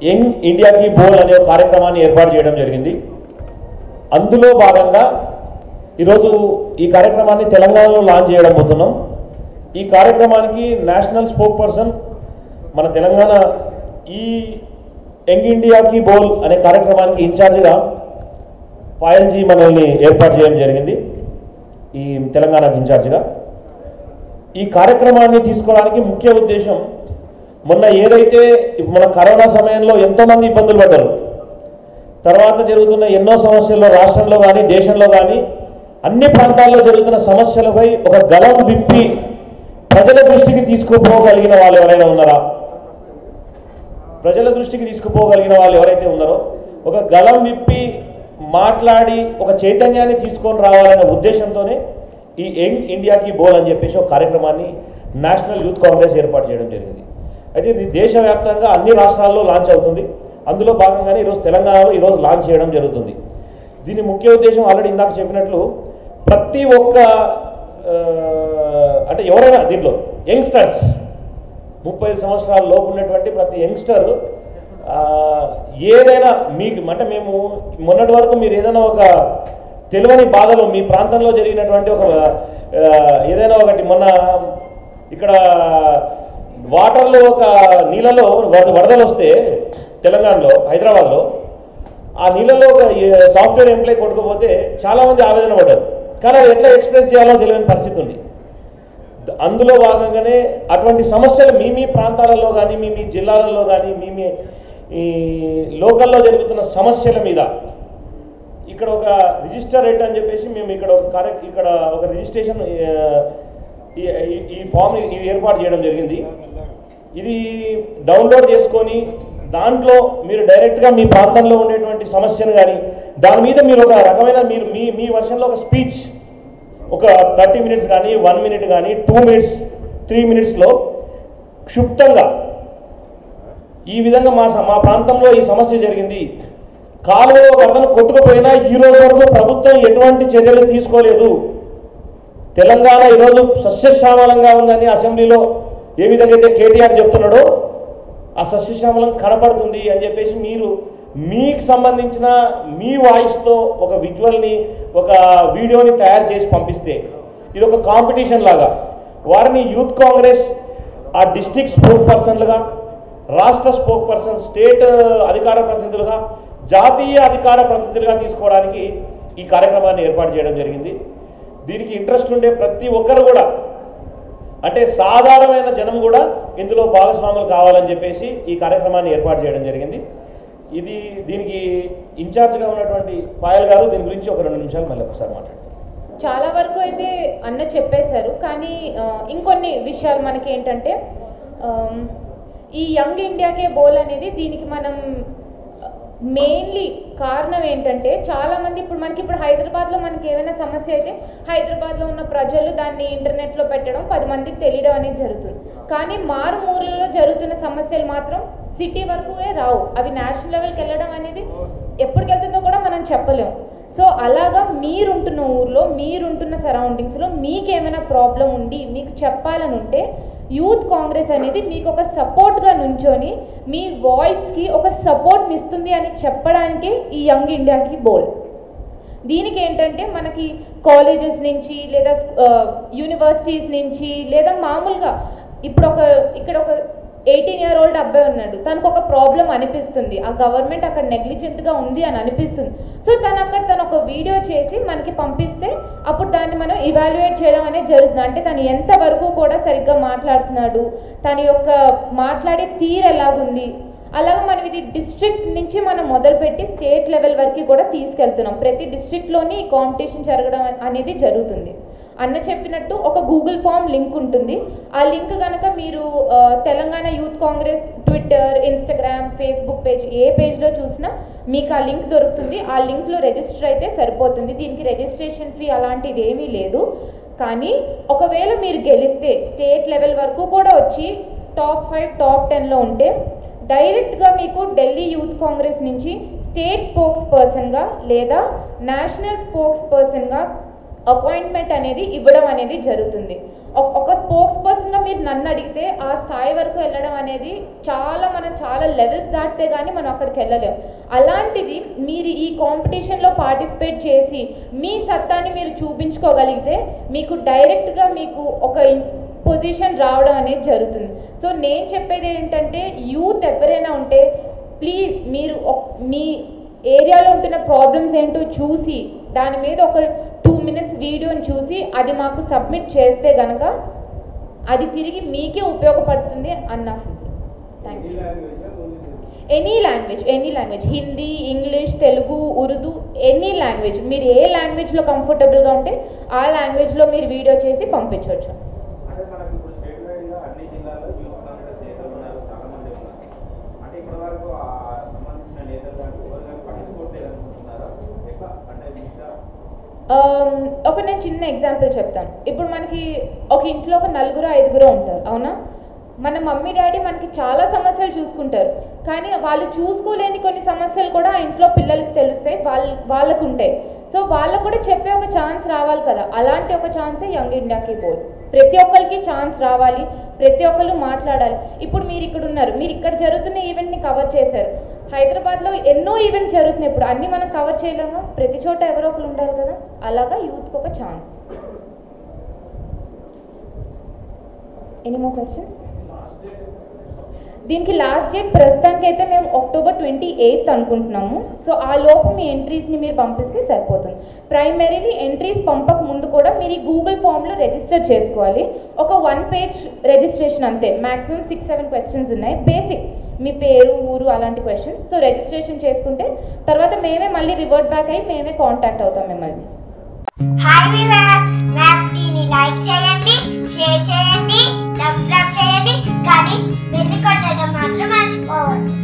young ఇండియాకి బోల్ అనే ఒక కార్యక్రమాన్ని ఏర్పాటు చేయడం జరిగింది అందులో భాగంగా ఈరోజు ఈ కార్యక్రమాన్ని తెలంగాణలో లాంచ్ చేయడం పోతున్నాం ఈ కార్యక్రమానికి నేషనల్ స్పోక్ పర్సన్ మన తెలంగాణ ఈ యంగ్ ఇండియాకి బోల్ అనే కార్యక్రమానికి ఇన్ఛార్జిగా పాయల్జీ మనల్ని ఏర్పాటు చేయడం జరిగింది ఈ తెలంగాణకు ఇన్ఛార్జిగా ఈ కార్యక్రమాన్ని తీసుకోవడానికి ముఖ్య ఉద్దేశం మొన్న ఏదైతే మన కరోనా సమయంలో ఎంతోమంది ఇబ్బందులు పడ్డారు తర్వాత జరుగుతున్న ఎన్నో సమస్యల్లో రాష్ట్రంలో కానీ దేశంలో కానీ అన్ని ప్రాంతాల్లో జరుగుతున్న సమస్యలపై ఒక గలం విప్పి ప్రజల దృష్టికి తీసుకుపోగలిగిన వాళ్ళు ఎవరైనా ఉన్నారా ప్రజల దృష్టికి తీసుకుపోగలిగిన వాళ్ళు ఎవరైతే ఉన్నారో ఒక గలం విప్పి మాట్లాడి ఒక చైతన్యాన్ని తీసుకొని రావాలనే ఉద్దేశంతోనే ఈ యంగ్ ఇండియాకి బోల్ అని చెప్పేసి ఒక కార్యక్రమాన్ని నేషనల్ యూత్ కాంగ్రెస్ ఏర్పాటు చేయడం జరిగింది అయితే ఇది దేశవ్యాప్తంగా అన్ని రాష్ట్రాల్లో లాంచ్ అవుతుంది అందులో భాగంగానే ఈరోజు తెలంగాణలో ఈరోజు లాంచ్ చేయడం జరుగుతుంది దీని ముఖ్య ఉద్దేశం ఆల్రెడీ ఇందాక చెప్పినట్లు ప్రతి ఒక్క ఆ, అంటే ఎవరైనా దీంట్లో యంగ్స్టర్స్ ముప్పై సంవత్సరాల లోపు ఉన్నటువంటి ప్రతి యంగ్స్టర్ ఆ, ఏదైనా మీకు అంటే మేము మొన్నటి వరకు మీరు ఏదైనా ఒక తెలియని బాధలు మీ ప్రాంతంలో జరిగినటువంటి ఒక ఆ, ఏదైనా ఒకటి మొన్న ఇక్కడ వాటర్లో ఒక నీళ్ళలో వరద వరదలు వస్తే తెలంగాణలో హైదరాబాద్లో ఆ నీళ్ళలో ఒక ఏ- సాఫ్ట్వేర్ ఎంప్లాయ్ కొట్టుకుపోతే చాలామంది ఆవేదన పడ్డారు కానీ అది ఎట్లా ఎక్స్ప్రెస్ చేయాలో తెలియని పరిస్థితి ఉంది ద- అందులో భాగంగానే అటువంటి సమస్యలు మీ మీ ప్రాంతాలలో కానీ మీ మీ జిల్లాలలో కానీ మీ మీ ఈ లోకల్లో జరుగుతున్న సమస్యల మీద ఇక్కడ ఒక రిజిస్టర్ రేట్ అని చెప్పేసి మేము ఇక్కడ ఒక కార్య ఇక్కడ ఒక రిజిస్ట్రేషన్ ఆ, ఈ ఈ- ఈ ఫామ్ ఇది ఏర్పాటు చేయడం జరిగింది ఇది డౌన్లోడ్ చేసుకొని దాంట్లో మీరు డైరెక్ట్గా మీ ప్రాంతంలో ఉండేటువంటి సమస్యను కానీ దాని మీద మీరు ఒక రకమైన మీరు మీ మీ వర్షన్లో ఒక స్పీచ్ ఒక థర్టీ మినిట్స్ కానీ వన్ మినిట్ కానీ టూ మినిట్స్ త్రీ మినిట్స్లో క్షుప్తంగా ఈ విధంగా మా స- మా ప్రాంతంలో ఈ సమస్య జరిగింది కాలువలో ఒక అతను కొట్టుకుపోయినా ఈ రోజు వరకు ప్రభుత్వం ఎటువంటి చర్యలు తీసుకోలేదు తెలంగాణ ఈరోజు సస్యశ్యామలంగా ఉందని అసెంబ్లీలో ఏ విధంగా అయితే కేటీఆర్ చెప్తున్నాడో ఆ సస్యశ్యామలం కనపడుతుంది అని చెప్పేసి మీరు మీకు సంబంధించిన మీ వాయిస్తో ఒక విజువల్ని ఒక వీడియోని తయారు చేసి పంపిస్తే ఇది ఒక కాంపిటీషన్ లాగా వారిని యూత్ కాంగ్రెస్ ఆ డిస్ట్రిక్ట్ స్పోక్ పర్సన్లుగా రాష్ట్ర స్పోక్ పర్సన్ స్టేట్ అధికార ప్రతినిధులుగా జాతీయ అధికార ప్రతినిధులుగా తీసుకోవడానికి ఈ కార్యక్రమాన్ని ఏర్పాటు చేయడం జరిగింది దీనికి ఇంట్రెస్ట్ ఉండే ప్రతి ఒక్కరు కూడా అంటే సాధారణమైన జనం కూడా ఇందులో భాగస్వాములు కావాలని చెప్పేసి ఈ కార్యక్రమాన్ని ఏర్పాటు చేయడం జరిగింది ఇది దీనికి ఇన్ఛార్జ్గా ఉన్నటువంటి పాయల్ గారు దీని గురించి ఒక రెండు నిమిషాలు మళ్ళీ ఒకసారి మాట్లాడండి చాలా వరకు అయితే అన్న చెప్పేశారు కానీ ఆ, ఇంకొన్ని విషయాలు మనకి ఏంటంటే ఆమ్, ఈ యంగ్ ఇండియాకే బోల్ అనేది దీనికి మనం మెయిన్లీ కారణం ఏంటంటే చాలా మంది ఇప్పుడు మనకి ఇప్పుడు హైదరాబాద్లో మనకి ఏమైనా సమస్య అయితే హైదరాబాద్లో ఉన్న ప్రజలు దాన్ని ఇంటర్నెట్లో పెట్టడం పది మందికి తెలియడం అనేది జరుగుతుంది కానీ మారుమూలలో జరుగుతున్న సమస్యలు మాత్రం సిటీ వరకువే రావు అవి నేషనల్ లెవెల్కి వెళ్ళడం అనేది ఎప్పటికి వెళ్తుందో కూడా మనం చెప్పలేము సో అలాగా మీరుంటున్న ఊర్లో మీరుంటున్న సరౌండింగ్స్లో మీకేమైనా ప్రాబ్లం ఉండి మీకు చెప్పాలని ఉంటే యూత్ కాంగ్రెస్ అనేది మీకు ఒక సపోర్ట్గా నుంచొని మీ వాయిస్కి ఒక సపోర్ట్ ఇస్తుంది అని చెప్పడానికే ఈ యంగ్ ఇండియాకి బోల్ దీనికి ఏంటంటే మనకి కాలేజెస్ నుంచి లేదా యూనివర్సిటీస్ నుంచి లేదా మామూలుగా ఇప్పుడు ఒక ఇక్కడ ఒక ఎయిటీన్ ఇయర్ ఓల్డ్ అబ్బాయి ఉన్నాడు తనకు ఒక ప్రాబ్లం అనిపిస్తుంది ఆ గవర్నమెంట్ అక్కడ నెగ్లిజెంట్గా ఉంది అని అనిపిస్తుంది సో తను అక్కడ తను ఒక వీడియో చేసి మనకి పంపిస్తే అప్పుడు దాన్ని మనం ఇవాల్యుయేట్ చేయడం అనేది జరుగుతుంది అంటే తను ఎంతవరకు కూడా సరిగ్గా మాట్లాడుతున్నాడు తన యొక్క మాట్లాడే తీరు ఎలాగుంది అలాగే మనం ఇది డిస్ట్రిక్ట్ నుంచి మనం మొదలుపెట్టి స్టేట్ లెవెల్ వరకు కూడా తీసుకెళ్తున్నాం ప్రతి డిస్ట్రిక్ట్లోని ఈ కాంపిటీషన్ జరగడం అనేది జరుగుతుంది అన్న చెప్పినట్టు ఒక గూగుల్ ఫామ్ లింక్ ఉంటుంది ఆ లింక్ కనుక మీరు ఆ, Telangana youth Congress Twitter Instagram Facebook page ఏ పేజ్లో చూసినా మీకు ఆ లింక్ దొరుకుతుంది ఆ లింక్లో రిజిస్టర్ అయితే సరిపోతుంది దీనికి రిజిస్ట్రేషన్ ఫీ అలాంటిది ఏమీ లేదు కానీ ఒకవేళ మీరు గెలిస్తే స్టేట్ లెవెల్ వరకు కూడా వచ్చి టాప్ ఫైవ్ టాప్ టెన్లో ఉంటే డైరెక్ట్గా మీకు ఢిల్లీ యూత్ కాంగ్రెస్ నుంచి స్టేట్ స్పోక్స్ పర్సన్గా లేదా నేషనల్ స్పోక్స్ పర్సన్గా అపాయింట్మెంట్ అనేది ఇవ్వడం అనేది జరుగుతుంది ఒక- ఒక స్పోక్స్ పర్సన్గా మీరు నన్ను అడిగితే ఆ స్థాయి వరకు వెళ్ళడం అనేది చాలా మనం చాలా లెవెల్స్ దాటితే కానీ మనం అక్కడికి వెళ్ళలేం అలాంటిది మీరు ఈ కాంపిటీషన్లో పార్టిసిపేట్ చేసి మీ సత్తాని మీరు చూపించుకోగలిగితే మీకు డైరెక్ట్గా మీకు ఒక పొజిషన్ రావడం అనేది జరుగుతుంది సో నేను చెప్పేది ఏంటంటే యూత్ ఎవరైనా ఉంటే ప్లీజ్ మీరు ఒక్- మీ ఏరియాలో ఉంటున్న ప్రాబ్లమ్స్ ఏంటో చూసి దాని మీద ఒక టూ మినిట్స్ వీడియోని చూసి అది మాకు సబ్మిట్ చేస్తే గనక అది తిరిగి మీకే ఉపయోగపడుతుంది అన్న feeling thank you any language any language Hindi English Telugu Urdu any language మీరు ఏ లాంగ్వేజ్లో కంఫర్టబుల్గా ఉంటే ఆ లాంగ్వేజ్లో మీరు వీడియో చేసి పంపించవచ్చు అంటే మనకు ఇప్పుడు స్టేట్ వైడ్ గా అన్ని జిల్లాల్లో యూత్ కాంగ్రెస్ నేతలు ఉన్నారు చాలా మంది ఉన్నారు అంటే ఇప్పటి వరకు ఆ సంబంధించిన నేతలు కానీ ఎవరు కానీ పట్టించుకోవట్లేదు అనుకుంటున్నారా ఎట్లా అంటే మిగతా Um, ఒక నేను చిన్న ఎగ్జాంపుల్ చెప్తాను ఇప్పుడు మనకి ఒక ఇంట్లో ఒక నలుగురు ఐదుగురు ఉంటారు అవునా మన మమ్మీ డాడీ మనకి చాలా సమస్యలు చూసుకుంటారు కానీ వాళ్ళు చూసుకోలేని కొన్ని సమస్యలు కూడా ఆ ఇంట్లో పిల్లలకి తెలుస్తాయి వాళ్ళ వాళ్ళకు ఉంటాయి సో వాళ్ళకు కూడా చెప్పే ఒక ఛాన్స్ రావాలి కదా అలాంటి ఒక ఛాన్సే యంగ్ ఇండియాకి బోల్ ప్రతి ఒక్కరికి ఛాన్స్ రావాలి ప్రతి ఒక్కరు మాట్లాడాలి ఇప్పుడు మీరు ఇక్కడ ఉన్నారు మీరు ఇక్కడ జరుగుతున్న ఈవెంట్ని కవర్ చేశారు హైదరాబాద్లో ఎన్నో ఈవెంట్స్ జరుగుతున్నాయి ఇప్పుడు అన్నీ మనం కవర్ చేయలేము ప్రతి చోట ఎవరో ఒకరు ఉండాలి కదా అలాగా యూత్కి ఒక ఛాన్స్ ఎనీ మోర్ క్వశ్చన్స్ దీనికి లాస్ట్ డేట్ ప్రస్తుతానికి అయితే మేము అక్టోబర్ ట్వంటీ ఎయిత్ అనుకుంటున్నాము సో ఆ లోపు మీ ఎంట్రీస్ని మీరు పంపిస్తే సరిపోతుంది ప్రైమరీలీ ఎంట్రీస్ పంపక ముందు కూడా మీరు ఈ గూగుల్ ఫామ్లో రిజిస్టర్ చేసుకోవాలి ఒక వన్ పేజ్ రిజిస్ట్రేషన్ అంతే మ్యాక్సిమం సిక్స్ సెవెన్ క్వశ్చన్స్ ఉన్నాయి బేసిక్ మీ పేరు ఊరు అలాంటి క్వశ్చన్స్ సో రిజిస్ట్రేషన్ చేసుకుంటే తర్వాత మేమే మళ్ళీ రివర్ట్ బ్యాక్ అయ్యి మేమే కాంటాక్ట్ అవుతాం మిమ్మల్ని హాయ్ వివర్స్ మ్యాప్ టీని లైక్ చేయండి షేర్ చేయండి సబ్స్క్రైబ్ చేయండి కానీ బెల్ కొట్టడం మాత్రం మర్చిపోవద్దు